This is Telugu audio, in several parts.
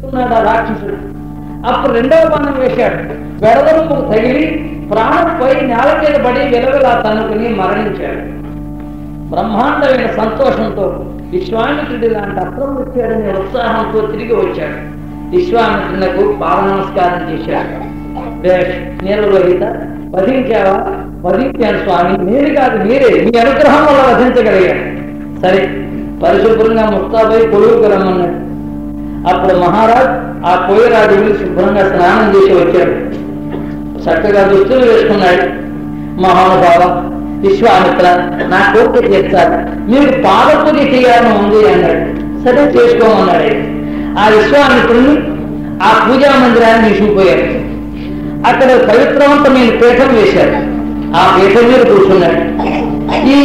ఉన్నాడు ఆ రాక్షసుడు అప్పుడు రెండవ బాణం వేశాడు వెడదరుపు తగిలి ప్రాణం పోయి నేల మీద పడి వెలవెలా తనుకుని మరణించాడు బ్రహ్మాండమైన సంతోషంతో విశ్వామిత్రుడి లాంటి అస్త్రం వచ్చాడనే ఉత్సాహంతో తిరిగి వచ్చాడు విశ్వామిత్రునకు పాద నమస్కారం చేశాడు "బేష్, నీలలోహిత వధించావా వధించాను స్వామి నేను కాదు మీరే మీ అనుగ్రహం వల్ల వధించగలిగాను సరే పరిశుభ్రంగా ముస్తాబై కొలువుకు రమ్మన్నాడు అప్పుడు మహారాజ్ ఆ కోయరాజు వెళ్ళి శుభ్రంగా స్నానం చేసి వచ్చాడు చక్కగా దుస్తులు వేసుకున్నాడు మహానుభావ విశ్వామిత్ర నా కోరిక తీర్చాలి మీరు పాదపూజ చేయాలని ఉంది అన్నాడు సరే చేసుకోమన్నాడు ఆయన. ఆ విశ్వామిత్రుని ఆ పూజా మందిరాన్ని తీసుకుపోయారు అక్కడ పవిత్రవంతమైన పీఠం వేశారు ఆ పీఠం మీద కూర్చున్నాడు ఈ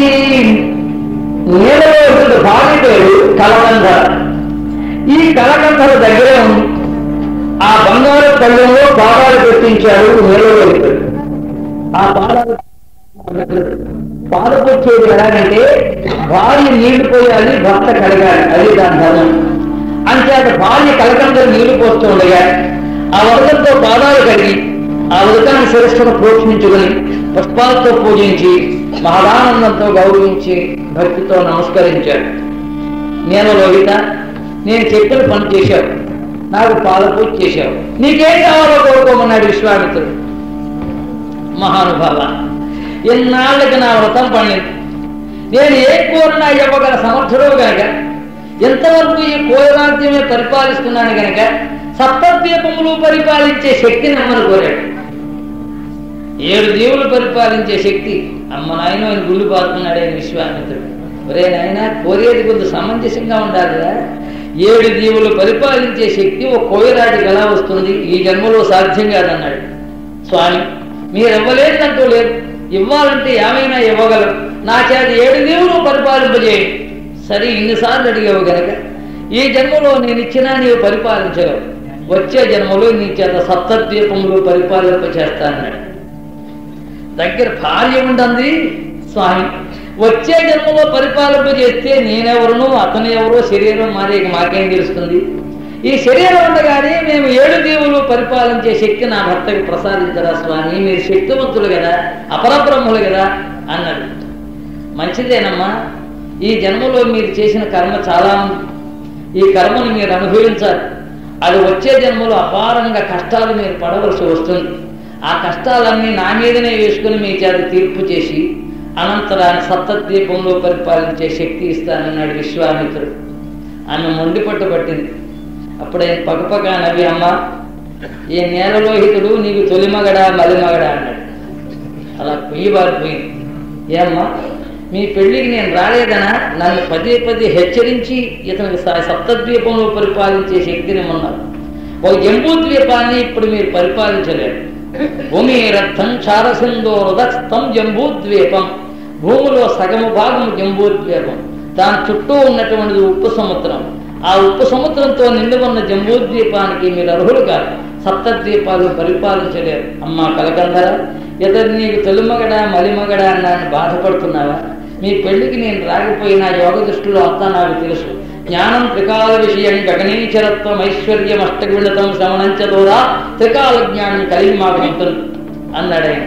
నీలలో ఒకటి భార్య పేరు కలవంధర ఈ కలకంధర దగ్గరే ఉంది ఆ బంగారు పళ్ళెంలో పాదాలు పెట్టించాడు నీలలో ఆ పాదాలు పాదపొచ్చేది ఎలాగంటే భార్య నీళ్లు పోయాలి భర్త కడగాలి అది దాని ధర్మం అంచేత భార్య కలకందరూ నీళ్లు పోస్తూ ఉండగా ఆ వరదలతో పాదాలు కడిగి ఆ ఉదకాన్ని శిరస్సును ప్రోక్షించుకుని పుష్పాలతో పూజించి మహదానందంతో గౌరవించి భక్తితో నమస్కరించాడు నేను లోహిత నేను చెప్పిన పని చేశావు నాకు పాదపూజ చేశావు నీకేం కావాలో కోరుకోమన్నాడు విశ్వామిత్రుడు మహానుభావ ఎన్నాళ్ళకి నా వ్రతం పండింది నేను ఏ కోరినా ఇవ్వగల సమర్థుడు గనక ఎంతవరకు ఈ కోరాజ్యమే పరిపాలిస్తున్నాను గనక సప్తద్వీపములు పరిపాలించే శక్తిని అమ్మను కోరాడు ఏడు దేవులు పరిపాలించే శక్తి అమ్మ నాయన ఆయన గుళ్ళు పాడుతున్నాడు ఆయన విశ్వామిత్రుడు ఒరే నాయన కోరేది కొంత సమంజసంగా ఉండాలిరా ఏడు దీవులు పరిపాలించే శక్తి ఒక కోయరాజుకి ఎలా వస్తుంది ఈ జన్మలో సాధ్యం కాదన్నాడు స్వామి మీరు ఇవ్వలేదంటూ లేదు ఇవ్వాలంటే ఏమైనా ఇవ్వగలరు నా చేత ఏడు దేవులు పరిపాలింపజేయండి సరే ఇన్నిసార్లు అడిగావు గనక ఈ జన్మలో నేను ఇచ్చినా నీవు పరిపాలించగలవు వచ్చే జన్మలో నీ చేత సప్తద్వీపములు పరిపాలింప చేస్తానన్నాడు దగ్గర భార్య ఉంటుంది స్వామి వచ్చే జన్మలో పరిపాలింప చేస్తే నేనెవరును అతను ఎవరో శరీరం మారేక మాకేం తెలుస్తుంది ఈ శరీరం ఉండగానే మేము ఏడు దేవులు పరిపాలించే శక్తి నా భర్తకి ప్రసాదించరా స్వామి మీరు శక్తివంతులు కదా అపరబ్రహ్ములు కదా అన్నాడు మంచిదేనమ్మా ఈ జన్మలో మీరు చేసిన కర్మ చాలా ఉంది ఈ కర్మను మీరు అనుభవించాలి అది వచ్చే జన్మలో అపారంగా కష్టాలు మీరు పడవలసి వస్తుంది ఆ కష్టాలన్నీ నా మీదనే వేసుకుని మీ చేత తీర్పు చేసి అనంతరాన్ని సప్తద్వీపంలో పరిపాలించే శక్తి ఇస్తానన్నాడు విశ్వామిత్రుడు ఆమె మొండి పట్టు పట్టింది అప్పుడు ఆయన పక్కపక్క నవ్వి అమ్మ ఈ నేలలోహితుడు నీకు తొలిమగడా మలిమగడా అన్నాడు అలా పొయ్యి బారిపోయింది ఏమ్మా మీ పెళ్లికి నేను రాలేదనా నన్ను పదే పదే హెచ్చరించి ఇతనికి స- సప్తద్వీపంలో పరిపాలించే శక్తిని ఉన్నారు ఒక జంబూ ద్వీపాన్ని ఇప్పుడు మీరు పరిపాలించలేరు భూమి రక్తం చారసిందో రుదస్థం జంబూద్వీపం భూమిలో సగము భాగం జంబూద్వీపం దాని చుట్టూ ఉన్నటువంటిది ఉప్పు సముద్రం ఆ ఉప్పు సముద్రంతో నిండి ఉన్న జంబూద్వీపానికి మీరు అర్హులు కాదు సప్తద్వీపాలు పరిపాలించలేరు అమ్మా కలకందర ఇతడు నీకు తొలిమగడా మలిమగడా అన్నాను బాధపడుతున్నావా మీ పెళ్లికి నేను రాకపోయినా యోగ దృష్టిలో అంతా నాకు తెలుసు జ్ఞానం త్రికాల విషయం గగనీచరత్వం ఐశ్వర్యం అష్టగుణితం శ్రవణంచ దూరా త్రికాల జ్ఞానం కలిగి మాకు ఉంటుంది అన్నాడు ఆయన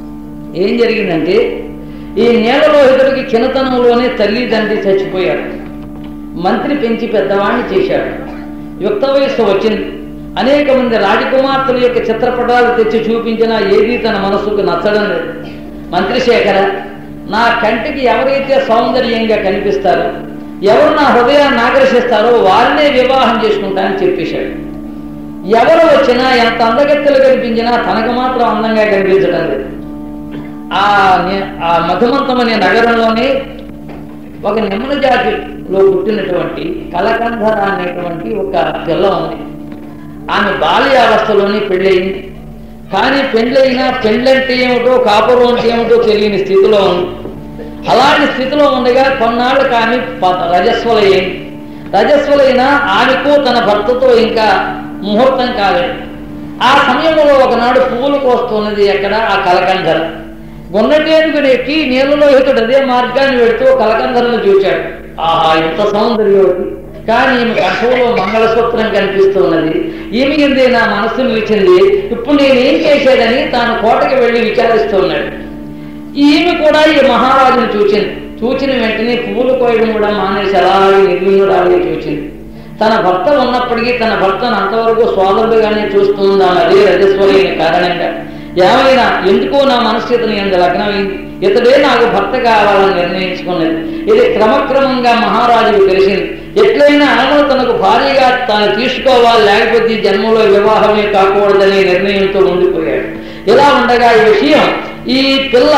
ఏం జరిగిందంటే ఈ నేలలోహితుడికి చిన్నతనంలోనే తల్లి తండ్రి చచ్చిపోయారు మంత్రి పెంచి పెద్దవాణ్ణి చేశాడు యుక్త వయస్సు వచ్చింది అనేక మంది రాజకుమార్తెల యొక్క చిత్రపటాలు తెచ్చి చూపించినా ఏదీ తన మనసుకు నచ్చడం లేదు మంత్రిశేఖర నా కంటికి ఎవరైతే సౌందర్యంగా కనిపిస్తారో ఎవరు నా హృదయాన్ని ఆకర్షిస్తారో వారినే వివాహం చేసుకుంటానని చెప్పేశాడు ఎవరు వచ్చినా ఎంత అందగత్తెలు కనిపించినా తనకు మాత్రం అందంగా కనిపించడం లేదు ఆ ని- ఆ మధుమంతం అనే నగరంలోనే ఒక నిమ్మల జాతిలో పుట్టినటువంటి కలకంధర అనేటువంటి ఒక పిల్ల ఉంది ఆమె బాల్యావస్థలోనే పెళ్ళయింది కానీ పెళ్ళైనా పెళ్ళంటే ఏమిటో కాపురం అంటే ఏమిటో తెలియని స్థితిలో ఉంది అలాంటి స్థితిలో ఉండగా కొన్నాళ్ళకి ఆమె ప- రజస్వలయ్యింది రజస్వలైన ఆమెకు తన భర్తతో ఇంకా ముహూర్తం కాలేదు ఆ సమయంలో ఒకనాడు పువ్వులు కోస్తున్నది ఎక్కడ ఆ కలకంధర గున్నటేనుగుని ఎక్కి నీళ్ళలో ఇతడు అదే మార్గాన్ని వెళుతూ కలకంధరను చూశాడు ఆహా ఎంత సౌందర్యవతి కానీ ఈమె కంఠంలో మంగళసూత్రం కనిపిస్తున్నది ఈమె ఎందే నా మనస్సు నిలిచింది ఇప్పుడు నేనేం చేసేదని తాను కోటకి వెళ్ళి విచారిస్తున్నాడు ఈమె కూడా ఈ మహారాజును చూచింది చూచిన వెంటనే పువ్వులు కోయడం కూడా మానేసి అలాగే నిర్విణురాలుగా చూచింది తన భర్త ఉన్నప్పటికీ తన భర్తను అంతవరకు సోదరుడుగానే చూస్తుంది ఆమె అదే రజస్వలైన కారణంగా ఏమైనా ఎందుకో నా మనసు ఇతని ఎందు లగ్నమైంది ఇతడే నాకు భర్త కావాలని నిర్ణయించుకున్నది ఇది క్రమక్రమంగా మహారాజుకు తెలిసింది ఎట్లయినా ఆమెను తనకు భారీగా తాను తీసుకోవాలి లేకపోతే ఈ జన్మలో వివాహమే కాకూడదనే నిర్ణయంతో ఉండిపోయాడు ఇలా ఉండగా ఈ విషయం ఈ పిల్ల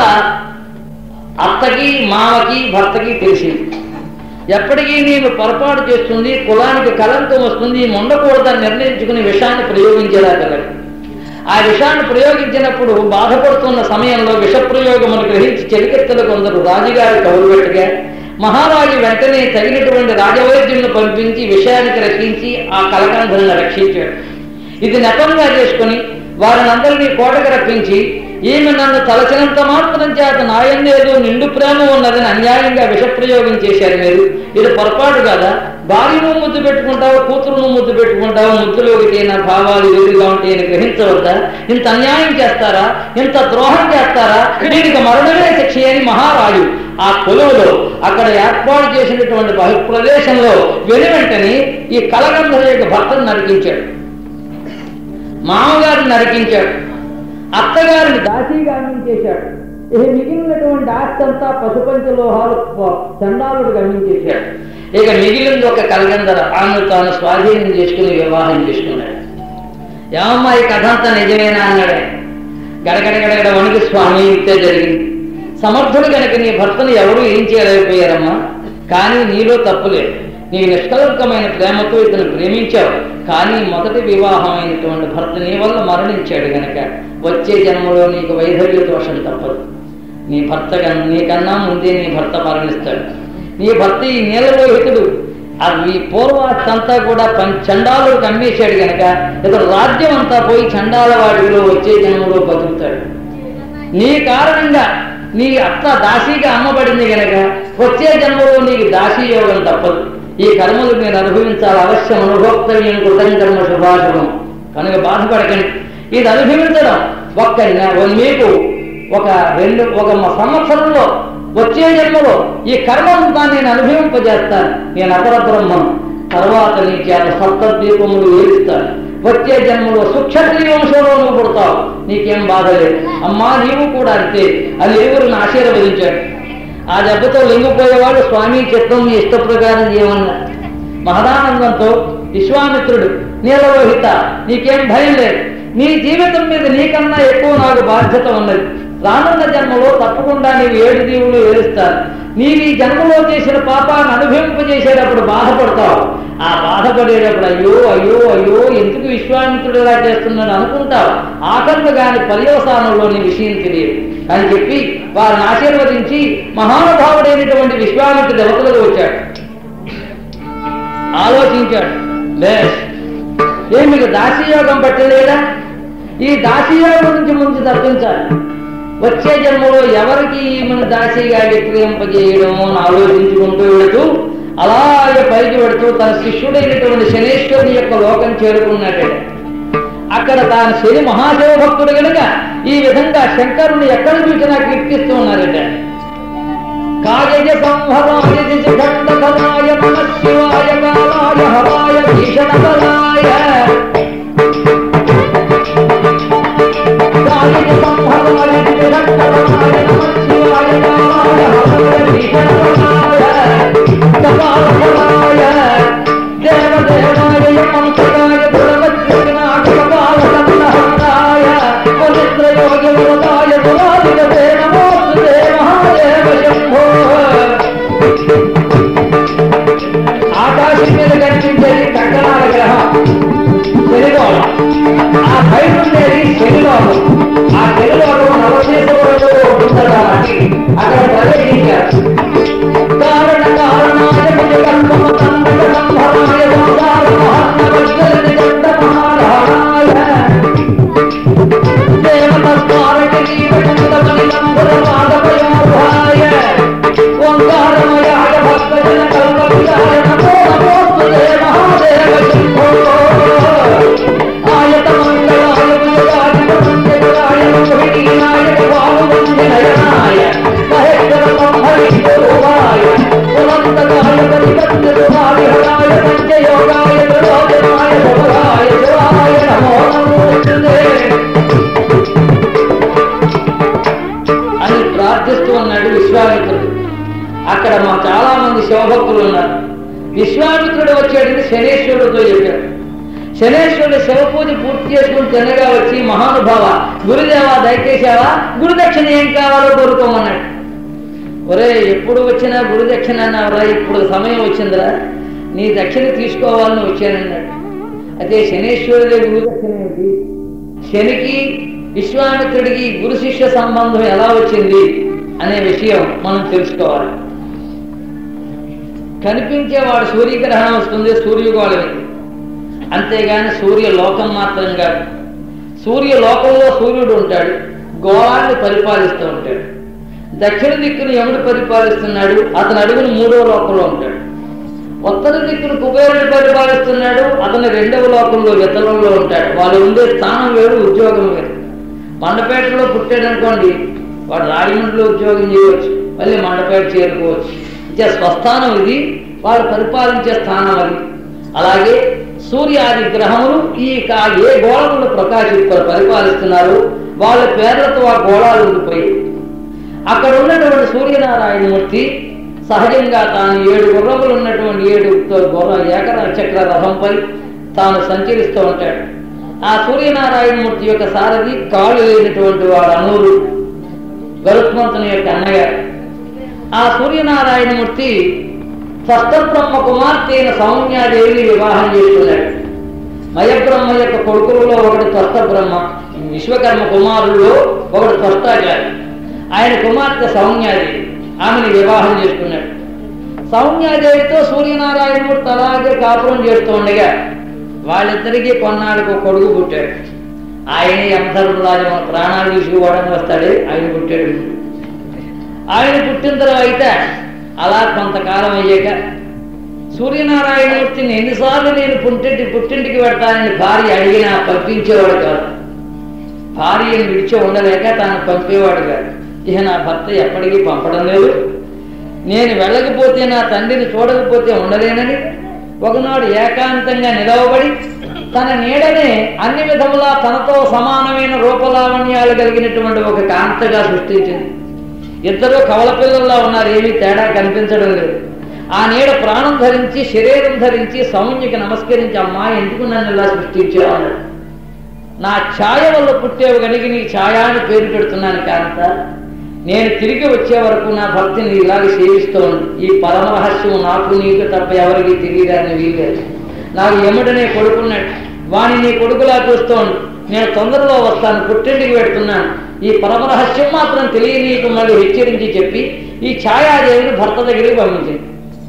అత్తకి మామకి భర్తకి తెలిసింది ఎప్పటికీ నేను పొరపాటు చేస్తుంది కులానికి కలంకం వస్తుంది ఉండకూడదని నిర్ణయించుకుని విషాన్ని ప్రయోగించేలా కలరు ఆ విషాన్ని ప్రయోగించినప్పుడు బాధపడుతున్న సమయంలో విష ప్రయోగమును గ్రహించి చెలికెత్తలు కొందరు రాజుగారి కౌలుబెట్టుగా మహారాజు వెంటనే తగినటువంటి రాజవైద్యులను పంపించి విషయానికి రక్షించి ఆ కలకంధలను రక్షించాడు ఇది నెపంగా చేసుకుని వారినందరినీ కోటకు రప్పించి ఈమె నన్ను తలచినంత మాత్రం చేత నాయన్నేదో నిండు ప్రేమ ఉన్నదని అన్యాయంగా విషప్రయోగం చేశారు మీరు ఇది పొరపాటు కదా భార్యను ముద్దు పెట్టుకుంటావు కూతురును ముద్దు పెట్టుకుంటావు ముద్దులోకి నా భావాలు వేరుగా ఉంటాయని గ్రహించవద్దా ఇంత అన్యాయం చేస్తారా ఇంత ద్రోహం చేస్తారా దీనికి మరణమే శిక్ష అని మహారాజు ఆ కొలువులో అక్కడ ఏర్పాటు చేసినటువంటి బహు ప్రదేశంలో వెను వెంటనే ఈ కలగంధ యొక్క భర్తను నరికించాడు మామగారిని నరికించాడు అత్తగారిని దాసీగారిని చేశాడు ఇక మిగిలినటువంటి ఆస్తి అంతా పశుపంచలోహాలు ప- చండాలుడు గమనించేశాడు ఇక మిగిలింది ఒక కలగందర ఆమెను తాను స్వాధీనం చేసుకుని వివాహం చేసుకున్నాడు ఏమమ్మా ఈ కథ అంతా నిజమేనా అన్నాడు ఆయన. గడగడ గడగడ వణికి స్వామి ఇంతే జరిగింది సమర్థుడు కనుక నీ భర్తను ఎవరు ఏం చేయలేకపోయారమ్మా కానీ నీలో తప్పులేదు నీ నిష్కలంకమైన ప్రేమతో ఇతను ప్రేమించావు కానీ మొదటి వివాహమైనటువంటి భర్త నీ వల్ల మరణించాడు గనక వచ్చే జన్మలో నీకు వైధవ్య దోషం తప్పదు నీ భర్త కన్నా నీకన్నా ముందే నీ భర్త మరణిస్తాడు నీ భర్త ఈ నీలలోహితుడు అది పూర్వాస్తి అంతా కూడా పం- చండాలుడికి అమ్మేశాడు గనక ఇతడు రాజ్యం అంతా పోయి చండాల వాడిలో వచ్చే జన్మలో బతుకుతాడు నీ కారణంగా నీ అత్త దాసీగా అమ్మబడింది గనక వచ్చే జన్మలో నీకు దాసీ యోగం తప్పదు ఈ కర్మలు మీరు అనుభవించాలి అవశ్యం అనుభోక్తవ్యం కృతం కర్మ శుభాశుభం కనుక బాధపడకండి ఇది అనుభవించడం ఒక్క నె- మీకు ఒక రెండు ఒక మ- సంవత్సరంలో వచ్చే జన్మలో ఈ కర్మంతా నేను అనుభవింపజేస్తాను నేను అపర బ్రహ్మం తర్వాత నీ చేత సప్తద్వీపములు వేయిస్తాను వచ్చే జన్మలో సుక్షత్రియ వంశంలో నువ్వు పుడతావు నీకేం బాధ లేదు అమ్మా నీవు కూడా అంతే అది ఎవరిని ఆశీర్వదించాడు ఆ దెబ్బతో లొంగిపోయేవాడు స్వామి చిత్తం నీ ఇష్ట ప్రకారం చేయమన్నా మహదానందంతో విశ్వామిత్రుడు నీలలోహిత నీకేం భయం లేదు నీ జీవితం మీద నీకన్నా ఎక్కువ నాకు బాధ్యత ఉన్నది రానున్న జన్మలో తప్పకుండా నీవు ఏడు దీవులు ఏడుస్తాను నీవు ఈ జన్మలో చేసిన పాపాన్ని అనుభవింపజేసేటప్పుడు బాధపడతావు ఆ బాధపడేటప్పుడు అయ్యో అయ్యో అయ్యో ఎందుకు విశ్వామిత్రుడు ఇలా చేస్తున్నాడు అనుకుంటావు ఆకర్మ గాని పర్యవసానంలో నీ విషయం తెలియదు అని చెప్పి వారిని ఆశీర్వదించి మహానుభావుడైనటువంటి విశ్వామిత్రుడు దేవతలకు వచ్చాడు ఆలోచించాడు బేస్ ఏం మీకు దాసీయోగం పట్టలేదా ఈ దాసీయోగం నుంచి ముందు తప్పించాలి వచ్చే జన్మలో ఎవరికి ఈమెను దాసీగా విక్రయింపజేయడం అని ఆలోచించుకుంటూ వెళుతూ అలాగే పైకి పెడుతూ తన శిష్యుడైనటువంటి శనేశ్వరుని యొక్క లోకం చేరుకున్నాడు అక్కడ తాను శని మహాదేవ భక్తుడు కనుక ఈ విధంగా శంకరుని ఎక్కడ చూసినా కీర్తిస్తూ ఉన్నారట కాయజ సంహరాయ దిశఖండకరాయ నమః శివాయ కాలాయ హరాయ భీషణకరాయ కాయజ సంహరాయ దిశఖండకరాయ నమః శివాయ కాలాయ హరాయ భీషణకరాయ కపాలకరాయ దేవదేవాయ యమంతకాయ దురవజ్ఞనాథ కపాలకందహరాయ పవిత్రయోగవరదాయ దురాధిపతే నమోస్తుతే మహాదేవ శంభో ఆకాశం మీద కనిపించేది కంకణాల గ్రహం శనిలోకం ఆ బయట ఉండేది శనిలోకం ఆ శనిలోకం నవశేషంలో ఉంటుందన్నమాట అక్కడ ప్రవేశించారు కారణ కారణాయ భుజ కర్మ తండక సంభవాయ సంసార మహాత్మ వచ్చాడని శనేశ్వరుడితో చెప్పారు శనేశ్వరుడు శివ పూజ పూర్తి చేసుకుని తినగా వచ్చి మహానుభావ గురుదేవా దయచేసావా గురుదక్షిణ ఏం కావాలో కోరుకోమన్నాడు ఒరే ఎప్పుడు వచ్చినా గురు దక్షిణ అన్నావురా ఇప్పుడు సమయం వచ్చిందిరా నీ దక్షిణ తీసుకోవాలని వచ్చానన్నాడు అదే శనేశ్వరుడే గురు దక్షిణ ఏంటి శనికి విశ్వామిత్రుడికి గురు శిష్య సంబంధం ఎలా వచ్చింది అనే విషయం మనం తెలుసుకోవాలి కనిపించేవాడు సూర్యగ్రహణం వస్తుంది సూర్యగోళం అంతేగాని సూర్య లోకం మాత్రం కాదు సూర్య లోకంలో సూర్యుడు ఉంటాడు గోళాన్ని పరిపాలిస్తూ ఉంటాడు దక్షిణ దిక్కును యముడు పరిపాలిస్తున్నాడు అతని అడుగును మూడో లోకంలో ఉంటాడు ఉత్తర దిక్కును కుబేరుడు పరిపాలిస్తున్నాడు అతని రెండవ లోకంలో విత్తలంలో ఉంటాడు వాళ్ళు ఉండే స్థానం వేరు ఉద్యోగం వేరు మండపేటలో పుట్టాడు అనుకోండి వాడు రాజమండ్రిలో ఉద్యోగం చేయవచ్చు మళ్ళీ మండపేట చేరుకోవచ్చు ఇచ్చే స్వస్థానం ఇది వాళ్ళు పరిపాలించే స్థానం అది అలాగే సూర్యాది గ్రహములు ఈ కా- ఏ గోళములు ప్రకాశి పరిపాలిస్తున్నారు వాళ్ళ పేర్లతో ఆ గోళాలు ఉండిపోయాయి అక్కడ ఉన్నటువంటి సూర్యనారాయణమూర్తి సహజంగా తాను ఏడు గుర్రములు ఉన్నటువంటి ఏడు గుర్ర ఏకర చక్ర రథంపై తాను సంచరిస్తూ ఉంటాడు ఆ సూర్యనారాయణమూర్తి యొక్క సారథి కాళ్ళు లేనటువంటి వాడు అనూరు గరుత్మంతుని యొక్క అన్నగారు ఆ సూర్యనారాయణమూర్తి స్వస్థబ్రహ్మ కుమార్తె అయిన సౌమ్యాదేవిని వివాహం చేసుకున్నాడు మయబ్రహ్మ యొక్క కొడుకులలో ఒకటి స్వస్థబ్రహ్మ విశ్వకర్మ కుమారుల్లో ఒకటి స్వస్థాచారి ఆయన కుమార్తె సౌమ్యాదేవి ఆమెను వివాహం చేసుకున్నాడు సౌమ్యాదేవితో సూర్యనారాయణమూర్తి అలాగే కాపురం చేస్తూ ఉండగా వాళ్ళిద్దరికీ కొన్నాళ్ళకు ఒక కొడుకు పుట్టాడు ఆయనే యమధర్మరాజు మన ప్రాణాలు తీసుకుపోవడానికి వస్తాడే ఆయన పుట్టాడు ఆయన పుట్టిన తర్వాత అలా కొంతకాలం అయ్యాక సూర్యనారాయణమూర్తిని ఎన్నిసార్లు నేను పుట్టింటి పుట్టింటికి పెడతానని భార్య అడిగినా పంపించేవాడు కాదు భార్యను విడిచి ఉండలేక తాను పంపేవాడు కాదు ఇక నా భర్త ఎప్పటికీ పంపడం లేదు నేను వెళ్ళకపోతే నా తండ్రిని చూడకపోతే ఉండలేనని ఒకనాడు ఏకాంతంగా నిలవబడి తన నీడనే అన్ని విధములా తనతో సమానమైన రూపలావణ్యాలు కలిగినటువంటి ఒక కాంతగా సృష్టించింది ఇద్దరు కవల పిల్లల్లా ఉన్నారు ఏమీ తేడా కనిపించడం లేదు ఆ నీడ ప్రాణం ధరించి శరీరం ధరించి సౌమ్యకి నమస్కరించి అమ్మా ఎందుకు నన్ను ఇలా సృష్టించావు అన్నాడు నా ఛాయ వల్ల పుట్టేవు కనుక నీ ఛాయ అని పేరు పెడుతున్నాను కాంత నేను తిరిగి వచ్చే వరకు నా భక్తిని ఇలాగ సేవిస్తూ ఉండు. ఈ పరమ రహస్యం నాకు నీకు తప్ప ఎవరికి తెలియదని వీలేదు నాకు ఎముడనే కొడుకున్నాడు వాణ్ణి నీ కొడుకులా చూస్తూ ఉండు. నేను తొందరలో వస్తాను పుట్టింటికి పెడుతున్నాను ఈ పరమ రహస్యం మాత్రం తెలియ నీకు మళ్ళీ హెచ్చరించి చెప్పి ఈ ఛాయాదేవిని భర్త దగ్గరికి పంపించింది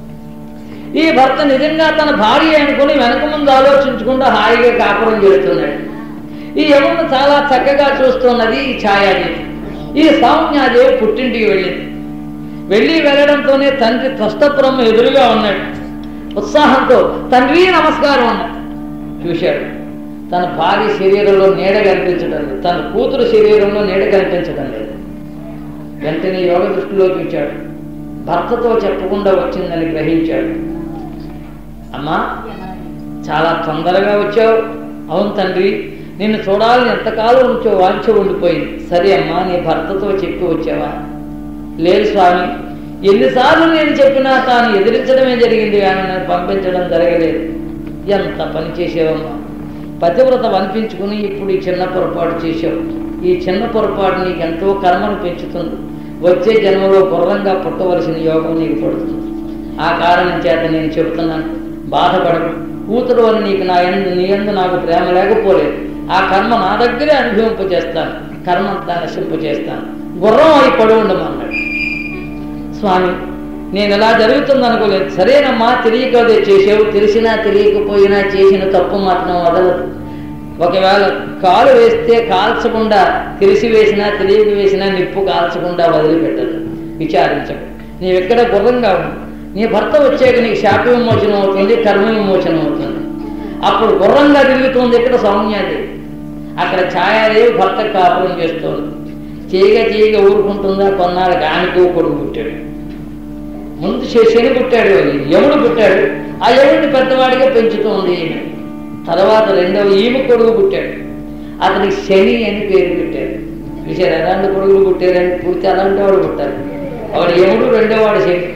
ఈ భర్త నిజంగా తన భార్య అనుకుని వెనక ముందు ఆలోచించకుండా హాయిగా కాపురం చేస్తున్నాడు ఈ యమును చాలా చక్కగా చూస్తున్నది ఈ ఛాయాదేవి ఈ సౌమ్యాదేవి పుట్టింటికి వెళ్ళింది వెళ్ళి వెళ్ళడంతోనే తండ్రి త్వష్టపురం ఎదురుగా ఉన్నాడు ఉత్సాహంతో తండ్రి నమస్కారం అన్నాడు చూశాడు తన భార్య శరీరంలో నీడ కనిపించడం లేదు తన కూతురు శరీరంలో నీడ కనిపించడం లేదు వెంటనే యోగ దృష్టిలో చూచాడు భర్తతో చెప్పకుండా వచ్చిందని గ్రహించాడు అమ్మా చాలా తొందరగా వచ్చావు అవును తండ్రి నిన్ను చూడాలని ఎంతకాలం నుంచో వాంఛ ఉండిపోయింది సరే అమ్మా నీ భర్తతో చెప్పి వచ్చావా లేదు స్వామి ఎన్నిసార్లు నేను చెప్పినా తాను ఎదిరించడమే జరిగింది కానీ నన్ను పంపించడం జరగలేదు ఎంత పని చేసావమ్మా పతివ్రత అనిపించుకుని ఇప్పుడు ఈ చిన్న పొరపాటు చేశావు ఈ చిన్న పొరపాటు నీకు ఎంతో కర్మను పెంచుతుంది వచ్చే జన్మలో గుర్రంగా పుట్టవలసిన యోగం నీకు పడుతుంది ఆ కారణం చేత నేను చెబుతున్నాను బాధపడకు కూతురు అని నీకు నా ఎందు నీ ఎందు నాకు ప్రేమ లేకపోలేదు ఆ కర్మ నా దగ్గరే అనుభవింపజేస్తాను కర్మ అంతా నశింపజేస్తాను గుర్రం అయి పడి ఉండమన్నాడు స్వామి నేను ఇలా జరుగుతుంది అనుకోలేదు సరేనమ్మా తెలియకదే చేసావు తెలిసినా తెలియకపోయినా చేసిన తప్పు మాత్రం వదలదు ఒకవేళ కాలు వేస్తే కాల్చకుండా తెలిసి వేసినా తెలియక వేసినా నిప్పు కాల్చకుండా వదిలిపెట్టదు విచారించకు నీవెక్కడ గుర్రంగా ఉండు నీ భర్త వచ్చాక నీకు శాప విమోచనం అవుతుంది కర్మ విమోచనం అవుతుంది అప్పుడు గుర్రంగా తిరుగుతుంది ఇక్కడ సౌమ్యాదేవి అక్కడ ఛాయాదేవి భర్త కాపురం చేస్తోంది చేయగ చేయగ ఊరుకుంటుందా కొన్నాళ్ళకి ఆమెకు కొడుకు పుట్టాడు ముందు శ- శని పుట్టాడు యముడు పుట్టాడు ఆ యముడిని పెద్దవాడిగా పెంచుతోంది ఈమె తర్వాత రెండవ ఈమె కొడుకు పుట్టాడు అతనికి శని అని పేరు పెట్టాడు చూసారు ఎలాంటి కొడుకులు పుట్టారని పూర్తి అలాంటి వాడు పుట్టారు వాడు యముడు రెండో వాడు శని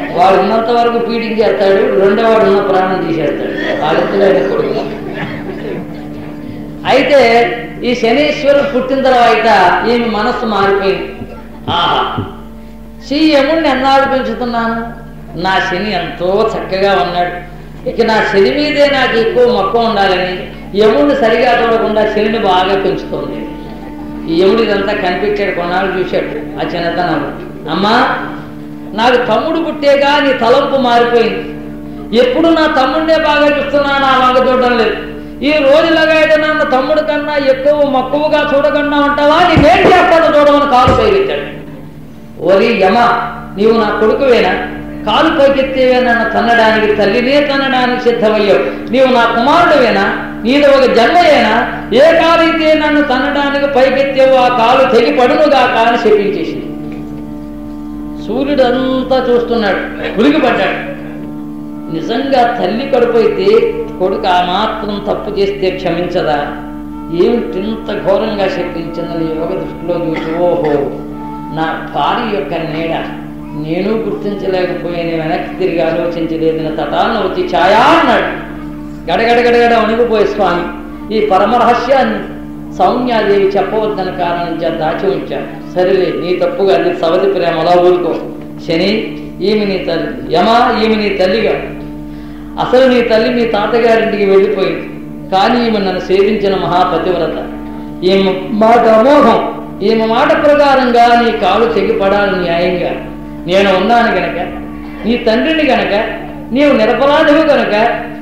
వాడు ఉన్నంత వరకు ఫీడింగ్ చేస్తాడు రెండో వాడు ఉన్న ప్రాణం తీసేస్తాడు వాళ్ళిద్దరు కొడుకు అయితే ఈ శనీశ్వరుడు పుట్టిన తర్వాత ఈమె మనస్సు మారిపోయింది ఆహా శ్రీ యముడిని ఎన్నాళ్ళు పెంచుతున్నాను నా శని ఎంతో చక్కగా ఉన్నాడు ఇక నా శని మీదే నాకు ఎక్కువ మక్కువ ఉండాలని యముడిని సరిగా చూడకుండా శనిని బాగా పెంచుతోంది ఈ యముడు ఇదంతా కనిపెట్టాడు కొన్నాళ్ళు చూశాడు ఆ చిన్నతనంలో అమ్మా నాకు తమ్ముడు పుట్టేగా నీ తలంపు మారిపోయింది ఎప్పుడు నా తమ్ముడినే బాగా చూస్తున్నా నా వంక చూడడం లేదు ఈ రోజులాగా అయితే నన్ను తమ్ముడు కన్నా ఎక్కువ మక్కువగా చూడకుండా ఉంటావా నీకేం చేస్తానో చూడమని కాలు పైకెత్తాడు ఓరి యమ నీవు నా కొడుకువేనా కాలు పైకెత్తేవే నన్ను తన్నడానికి తల్లినే తన్నడానికి సిద్ధమయ్యావు నీవు నా కుమారుడువేనా నీది ఒక జన్మయేనా ఏ కాలైతే నన్ను తన్నడానికి పైకెత్తేవో ఆ కాలు తెగి పడునుగా కాని చెప్పించేసింది సూర్యుడు అంతా చూస్తున్నాడు ఉలిగిపడ్డాడు నిజంగా తల్లి కడుపు అయితే కొడుకు ఆ మాత్రం తప్పు చేస్తే క్షమించదా ఏమిటి ఇంత ఘోరంగా శక్తించిందని యోగ దృష్టిలో చూసి ఓహో నా భార్య యొక్క నీడ నేను గుర్తించలేకపోయాను వెనక్కి తిరిగి ఆలోచించలేదని తటాలను వచ్చి ఛాయా అన్నాడు గడగడగడగడ వణిగిపోయే స్వామి ఈ పరమరహస్యాన్ని సౌమ్యాదేవి చెప్పవద్దన్న కారణం చేత దాచి ఉంచాను సరేలే నీ తప్పుగా అది సవతి ప్రేమ అలా ఊరుకో శని ఈమె నీ తల్లి యమ ఈమె నీ తల్లిగా అసలు నీ తల్లి మీ తాతగారింటికి వెళ్ళిపోయింది కానీ ఈమె నన్ను సేవించిన మహాపతివ్రత ఈమె మాట అమోఘం ఈమె మాట ప్రకారంగా నీ కాలు తెగిపడాలి న్యాయంగా నేను ఉన్నాను గనక నీ తండ్రిని గనక నీవు నిరపరాధివు గనక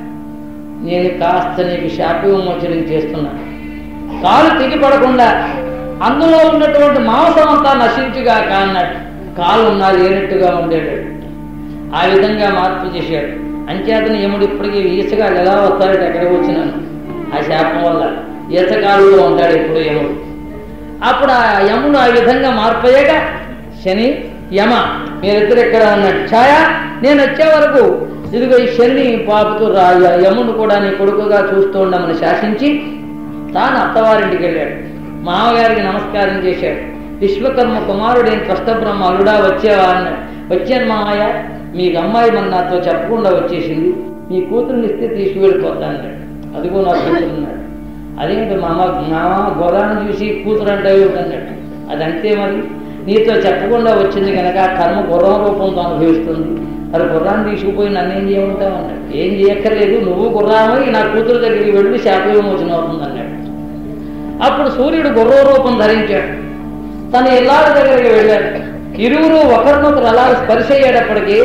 నేను కాస్త నీకు శాపవిమోచనం చేస్తున్నాను కాలు తెగిపడకుండా అందులో ఉన్నటువంటి మాంసం అంతా నశించుగా కాన్నట్టు కాలు ఉన్నా లేనట్టుగా ఉండేటాడు ఆ విధంగా మార్పు చేశాడు అంచేతను యముడు ఇప్పటికీ ఈసగాళ్ళు ఎలా వస్తాడట ఎక్కడికి వచ్చినాను ఆ శాపం వల్ల ఈసకాలులో ఉంటాడు ఇప్పుడు యముడు అప్పుడు ఆ యముడు ఆ విధంగా మార్పయ్యాక శని యమ మీరిద్దరు ఎక్కడ ఉన్నాడు ఛాయ నేను వచ్చే వరకు ఇదిగో ఈ శని పాపుతూ రా యముడు కూడా నీ కొడుకుగా చూస్తూ ఉండమని శాసించి తాను అత్తవారింటికి వెళ్ళాడు మామగారికి నమస్కారం చేశాడు విశ్వకర్మ కుమారుడైన కష్టబ్రహ్మ అల్లుడా వచ్చేవా అన్నాడు వచ్చాను మామయ్య మీకు అమ్మాయి మన నాతో చెప్పకుండా వచ్చేసింది మీ కూతుర్ని ఇస్తే తీసుకువెళ్ళిపోతా అన్నాడు అదిగో నా కూతురు అన్నాడు అదేంటి మామ మామ గొర్రాన్ని చూసి కూతురు అంటే అన్నాడు అది అంతే మరి నీతో చెప్పకుండా వచ్చింది కనుక ఆ కర్మ గుర్రం రూపంతో అనుభవిస్తుంది మరి గుర్రాన్ని తీసుకుపోయి నన్ను ఏం చేయమంటావు అన్నాడు ఏం చేయక్కర్లేదు నువ్వు గుర్రామై నా కూతురు దగ్గరికి వెళ్ళి శాప విమోచన అవుతుంది అన్నాడు అప్పుడు సూర్యుడు గుర్ర రూపం ధరించాడు తన ఇల్లాల దగ్గరికి వెళ్ళాడు ఇరువురు ఒకరినొకరు అలా స్పర్శ అయ్యేటప్పటికీ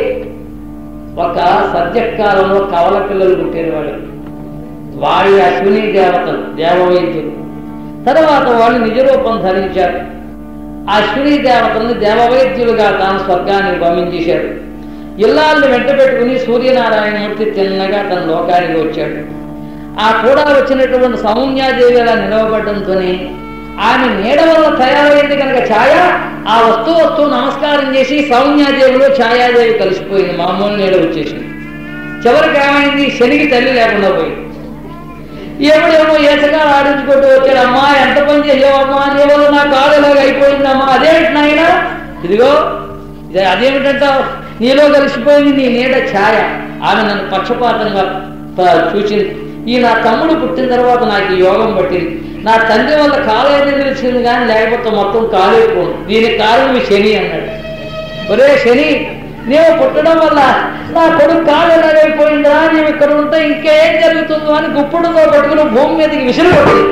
ఒక సద్యకాలంలో కవల పిల్లలు పుట్టారు వాళ్ళు వాళ్ళ అశ్విని దేవతలు దేవవైద్యులు తర్వాత వాళ్ళు నిజరూపం ధరించారు ఆ అశ్విని దేవతలను దేవవైద్యులుగా తాను స్వర్గానికి పంపించేశాడు ఇల్లాలను వెంట పెట్టుకుని సూర్యనారాయణమూర్తి తిన్నగా తన లోకానికి వచ్చాడు ఆ కూడా వచ్చినటువంటి సౌమ్యాదేవి అలా నిలవబడ్డంతోనే ఆమె నీడ వల్ల తయారైంది కనుక ఛాయ ఆ వస్తువు వస్తువు నమస్కారం చేసి సౌమ్యాదేవిలో ఛాయాదేవి కలిసిపోయింది మామూలు నీడ వచ్చేసింది చివరికి ఏమైంది శనికి తల్లి లేకుండా పోయింది ఎప్పుడేమో ఏసగా ఆడించుకుంటూ వచ్చాడు అమ్మా ఎంత పని చేసావమ్మా నీ వల్ల నా కాలు ఇలాగ అయిపోయిందమ్మా అదేమిటి నాయన ఇదిగో ఇది అదేమిటంటావు నీలో కలిసిపోయింది నీ నీడ ఛాయ ఆమె నన్ను పక్షపాతంగా ప- చూసింది ఈ నా తమ్ముడు పుట్టిన తర్వాత నాకు ఈ యోగం పట్టింది నా తండ్రి వల్ల కాలేదని తెలిసింది కానీ లేకపోతే మొత్తం కాలేకపోను దీనికి కారణం ఈ శని అన్నాడు ఒరే శని నీవు పుట్టడం వల్ల నా కొడుకు కాలు ఎలాగైపోయిందా నీవు ఇక్కడ ఉంటే ఇంకేం జరుగుతుందో అని గుప్పుడుతో పట్టుకుని భూమి మీదకి విసిరు కొట్టింది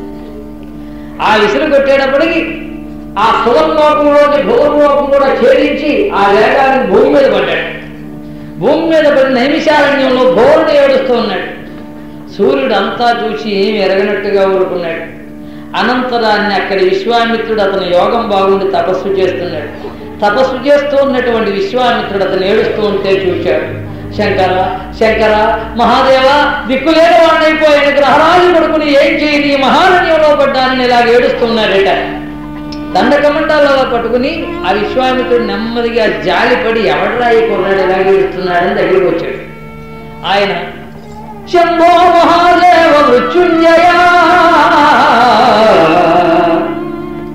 ఆ విసిరు కొట్టేటప్పటికి ఆ సుగంలోకంలోకి భూలోకం కూడా ఛేదించి ఆ వేగానికి భూమి మీద పడ్డాడు భూమి మీద పడిన నైమిషారణ్యంలో బోరుడు ఏడుస్తూ ఉన్నాడు సూర్యుడు అంతా చూసి ఏమి ఎరగనట్టుగా ఊరుకున్నాడు అనంతరాన్ని అక్కడి విశ్వామిత్రుడు అతని యోగం బాగుండి తపస్సు చేస్తున్నాడు తపస్సు చేస్తూ ఉన్నటువంటి విశ్వామిత్రుడు అతను ఏడుస్తూ ఉంటే చూశాడు శంకర శంకర మహాదేవ దిక్కులేని వాడినైపోయిన గ్రహరాజు కొడుకుని ఏం చేయని ఈ మహారణ్యంలో పడ్డానని ఇలాగ ఏడుస్తున్నాడట దండకమండాలలో పట్టుకుని ఆ విశ్వామిత్రుడు నెమ్మదిగా జాలిపడి ఎవడరా ఈ కుర్రాడు ఇలాగ ఏడుస్తున్నాడని దగ్గరికి వచ్చాడు ఆయన శంభో మహాదేవ మృత్యుంజయ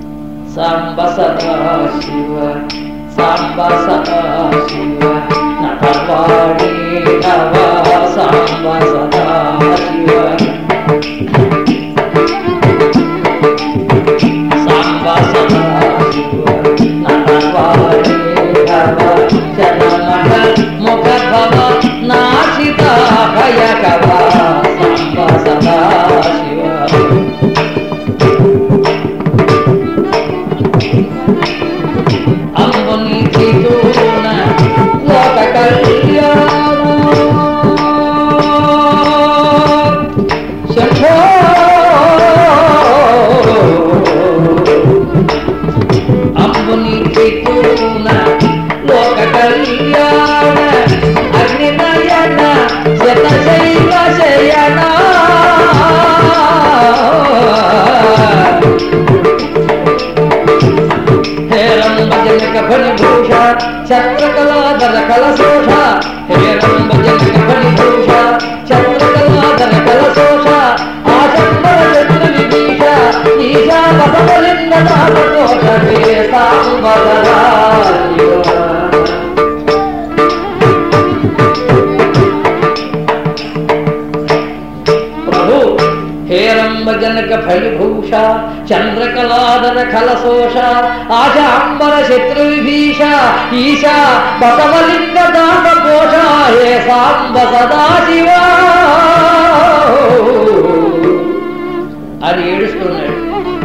సాంబ సదా శివ సాంబ సదా శివ నా కలశోష హేరంబ జనక ఫణిభూష చంద్రకళాధర కలశోష ఆశంబర చంద్ర విభీష ఈశా బసవలింగ నాగదోష హే సాంబదరా ప్రభు హేరంబ జనక ఫలిభూష చంద్రకళాధర కలశోష ఆశాంబర శత్రు విభీష ఈశా బసవలింగ దాస కోష హే సాంబ సదాశివ అది ఏడుస్తున్నాడు